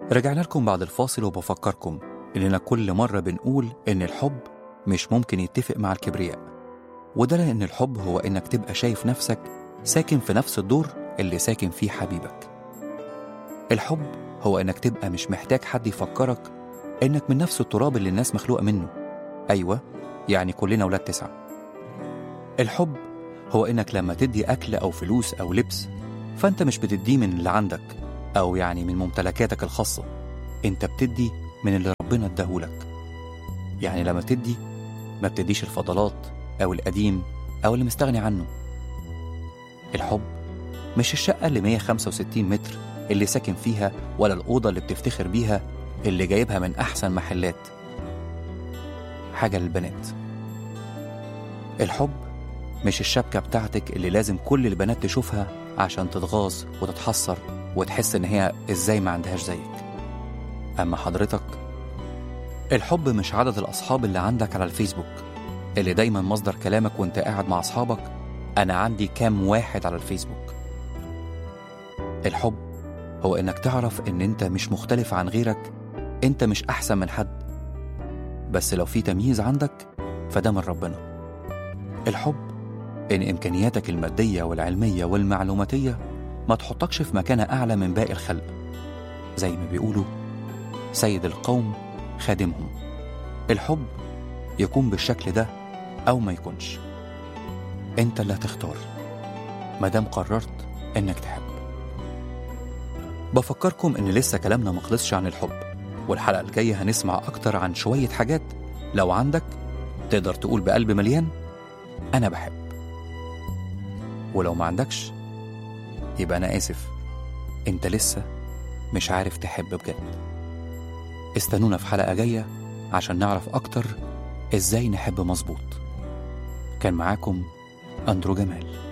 رجعنا لكم بعد الفاصل وبفكركم إننا كل مرة بنقول إن الحب مش ممكن يتفق مع الكبرياء وده لأن الحب هو إنك تبقى شايف نفسك ساكن في نفس الدور اللي ساكن فيه حبيبك الحب هو إنك تبقى مش محتاج حد يفكرك إنك من نفس التراب اللي الناس مخلوقة منه أيوة يعني كلنا ولاد تسعة الحب هو إنك لما تدي أكل أو فلوس أو لبس فأنت مش بتديه من اللي عندك أو يعني من ممتلكاتك الخاصة أنت بتدي من اللي ربنا اداهولك يعني لما تدي ما بتديش الفضلات أو القديم أو اللي مستغني عنه الحب مش الشقة اللي 165 متر اللي ساكن فيها ولا الأوضة اللي بتفتخر بيها اللي جايبها من أحسن محلات حاجة للبنات الحب مش الشبكة بتاعتك اللي لازم كل البنات تشوفها عشان تتغاظ وتتحسر وتحس إن هي إزاي ما عندهاش زيك أما حضرتك الحب مش عدد الأصحاب اللي عندك على الفيسبوك اللي دايما مصدر كلامك وانت قاعد مع أصحابك أنا عندي كام واحد على الفيسبوك الحب هو إنك تعرف إن أنت مش مختلف عن غيرك أنت مش أحسن من حد بس لو في تمييز عندك فده من ربنا الحب إن إمكانياتك المادية والعلمية والمعلوماتية ما تحطكش في مكانة أعلى من باقي الخلق زي ما بيقولوا سيد القوم خادمهم الحب يكون بالشكل ده أو ما يكونش أنت اللي هتختار مادام قررت إنك تحب بفكركم إن لسه كلامنا مخلصش عن الحب والحلقة الجاية هنسمع أكتر عن شوية حاجات لو عندك تقدر تقول بقلب مليان أنا بحب ولو ما عندكش يبقى أنا آسف أنت لسه مش عارف تحب بجد استنونا في حلقة جاية عشان نعرف أكتر إزاي نحب مظبوط كان معاكم أندرو جمال